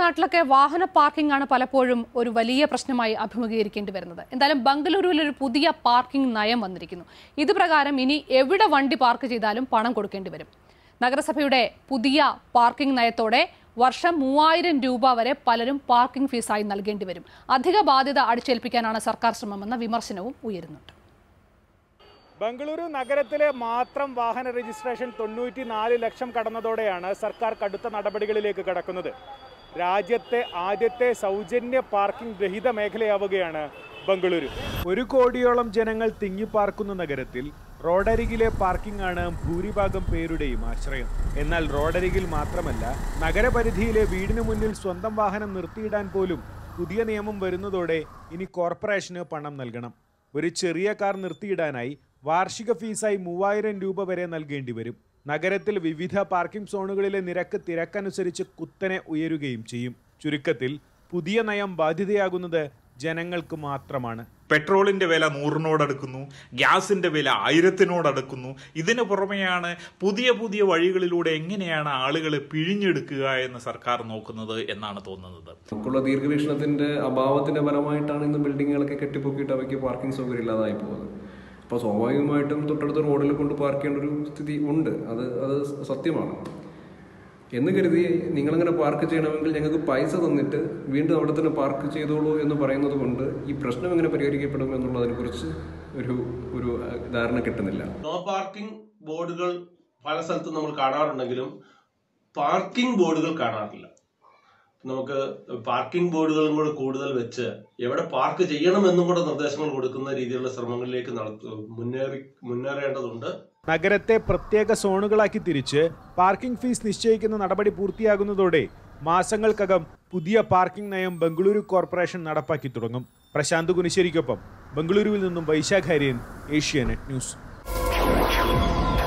നാട്ടിലൊക്കെ വാഹന പാർക്കിംഗ് ആണ് പലപ്പോഴും ഒരു വലിയ പ്രശ്നമായി അഭിമുഖീകരിക്കേണ്ടി വരുന്നത് എന്തായാലും ബംഗളൂരുവിൽ ഒരു പുതിയ പാർക്കിംഗ് നയം വന്നിരിക്കുന്നു ഇത് പ്രകാരം ഇനി എവിടെ വണ്ടി പാർക്ക് ചെയ്താലും പണം കൊടുക്കേണ്ടി വരും നഗരസഭയുടെ പുതിയ പാർക്കിംഗ് നയത്തോടെ വർഷം മൂവായിരം രൂപ വരെ പലരും പാർക്കിംഗ് ഫീസായി നൽകേണ്ടി വരും അധിക ബാധ്യത അടിച്ചേൽപ്പിക്കാനാണ് സർക്കാർ ശ്രമമെന്ന വിമർശനവും ഉയരുന്നുണ്ട് ബംഗളൂരു നഗരത്തിലെ മാത്രം വാഹന രജിസ്ട്രേഷൻ തൊണ്ണൂറ്റി നാല് ലക്ഷം കടന്നതോടെയാണ് സർക്കാർ കടുത്ത നടപടികളിലേക്ക് കടക്കുന്നത് രാജ്യത്തെ ആദ്യത്തെ സൗജന്യ പാർക്കിംഗ് രഹിത മേഖലയാവുകയാണ് ബംഗളൂരു ഒരു കോടിയോളം ജനങ്ങൾ തിങ്ങിപ്പാർക്കുന്ന നഗരത്തിൽ റോഡരികിലെ പാർക്കിംഗ് ആണ് ഭൂരിഭാഗം പേരുടെയും ആശ്രയം എന്നാൽ റോഡരികിൽ മാത്രമല്ല നഗരപരിധിയിലെ വീടിന് മുന്നിൽ സ്വന്തം വാഹനം നിർത്തിയിടാൻ പോലും പുതിയ നിയമം വരുന്നതോടെ ഇനി കോർപ്പറേഷന് പണം നൽകണം ഒരു ചെറിയ കാർ നിർത്തിയിടാനായി വാർഷിക ഫീസായി മൂവായിരം രൂപ വരെ നൽകേണ്ടി വരും നഗരത്തിൽ വിവിധ പാർക്കിംഗ് സോണുകളിലെ നിരക്ക് തിരക്കനുസരിച്ച് കുത്തനെ ഉയരുകയും ചെയ്യും ചുരുക്കത്തിൽ പുതിയ നയം ബാധ്യതയാകുന്നത് ജനങ്ങൾക്ക് മാത്രമാണ് പെട്രോളിന്റെ വില നൂറിനോടടുക്കുന്നു ഗ്യാസിന്റെ വില ആയിരത്തിനോടടുക്കുന്നു ഇതിന് പുറമെയാണ് പുതിയ പുതിയ വഴികളിലൂടെ എങ്ങനെയാണ് ആളുകളെ പിഴിഞ്ഞെടുക്കുക എന്ന് സർക്കാർ നോക്കുന്നത് എന്നാണ് തോന്നുന്നത് നമുക്കുള്ള ദീർഘവീക്ഷണത്തിന്റെ അഭാവത്തിന്റെ ഫലമായിട്ടാണ് ഇന്ന് ബിൽഡിങ്ങുകളൊക്കെ കെട്ടിപ്പൊക്കിയിട്ട് അവയ്ക്ക് പാർക്കിംഗ് സൗകര്യം ഇല്ലാതായി പോകുന്നത് അപ്പോൾ സ്വാഭാവികമായിട്ടും തൊട്ടടുത്ത റോഡിൽ കൊണ്ട് പാർക്ക് ചെയ്യേണ്ട ഒരു സ്ഥിതി ഉണ്ട് അത് അത് സത്യമാണ് എന്ന് കരുതി നിങ്ങളങ്ങനെ പാർക്ക് ചെയ്യണമെങ്കിൽ ഞങ്ങൾക്ക് പൈസ തന്നിട്ട് വീണ്ടും അവിടെ തന്നെ പാർക്ക് ചെയ്തോളൂ എന്ന് പറയുന്നത് കൊണ്ട് ഈ പ്രശ്നം എങ്ങനെ പരിഹരിക്കപ്പെടും എന്നുള്ളതിനെക്കുറിച്ച് ഒരു ഒരു അഹ്, ധാരണ കിട്ടുന്നില്ല നോ പാർക്കിംഗ് ബോർഡുകൾ പല സ്ഥലത്തും നമ്മൾ കാണാറുണ്ടെങ്കിലും പാർക്കിംഗ് ബോർഡുകൾ കാണാറില്ല നമുക്ക് പാർക്കിംഗ് ബോർഡുകളും കൂടെ കൂടുതൽ വെച്ച് എവിടെ പാർക്ക് ചെയ്യണം എന്നും കൂടെ നിർദ്ദേശങ്ങൾ കൊടുക്കുന്ന രീതിയിലുള്ള ശ്രമങ്ങളിലേക്ക് നടത്ത മുന്നേറി മുന്നേറേണ്ടതുണ്ട് നഗരത്തെ പ്രത്യേക സോണുകളാക്കി തിരിച്ച് പാർക്കിംഗ് ഫീസ് നിശ്ചയിക്കുന്ന നടപടി പൂർത്തിയാകുന്നതോടെ മാസങ്ങൾക്കകം പുതിയ പാർക്കിംഗ് നയം ബംഗളൂരു കോർപ്പറേഷൻ നടപ്പാക്കി തുടങ്ങും പ്രശാന്ത് കുനിശ്ശേരിക്കൊപ്പം ബംഗളൂരുവിൽ നിന്നും വൈശാഖാര്യൻ ഏഷ്യാനെറ്റ് ന്യൂസ്